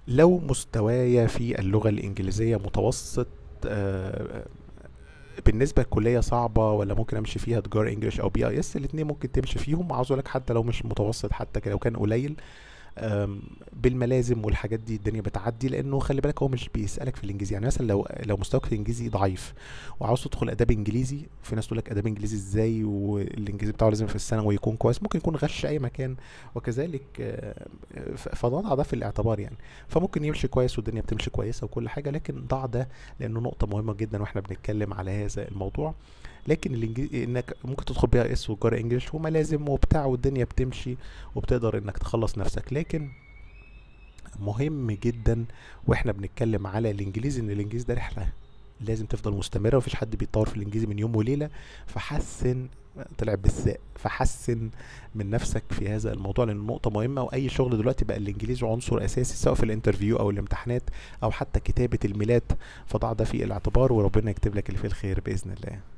لو مستواي في اللغة الإنجليزية متوسط آه، بالنسبة للكلية صعبة ولا ممكن امشي فيها تجارة انجلش او بي اي اس الاتنين ممكن تمشي فيهم وعاوز اقول لك حتى لو مش متوسط حتى كده لو كان قليل أم، بالملازم والحاجات دي الدنيا بتعدي لانه خلي بالك هو مش بيسالك في الانجليزي يعني مثلا لو لو مستواك في الانجليزي ضعيف وعاوز تدخل اداب انجليزي في ناس تقول لك اداب انجليزي ازاي والانجليزي بتاعه لازم في الثانوي يكون كويس ممكن يكون غش اي مكان وكذلك آه، ف- فضع ده في الاعتبار يعني فممكن يمشي كويس والدنيا بتمشي كويسه وكل حاجه لكن ضع ده لانه نقطه مهمه جدا واحنا بنتكلم على هذا الموضوع لكن الانجليزي انك ممكن تدخل بيها اس وتجاره انجلش وملازم وبتاع والدنيا بتمشي وبتقدر انك تخلص نفسك لكن مهم جدا واحنا بنتكلم على الانجليزي ان الانجليزي ده رحله لازم تفضل مستمره ومفيش حد بيتطور في الانجليزي من يوم وليله فحسن طلع بالساء فحسن من نفسك في هذا الموضوع لان نقطه مهمه واي شغل دلوقتي بقى الانجليزي عنصر اساسي سواء في الانترفيو او الامتحانات او حتى كتابه الميلاد فضع ده في الاعتبار وربنا يكتب لك اللي فيه الخير باذن الله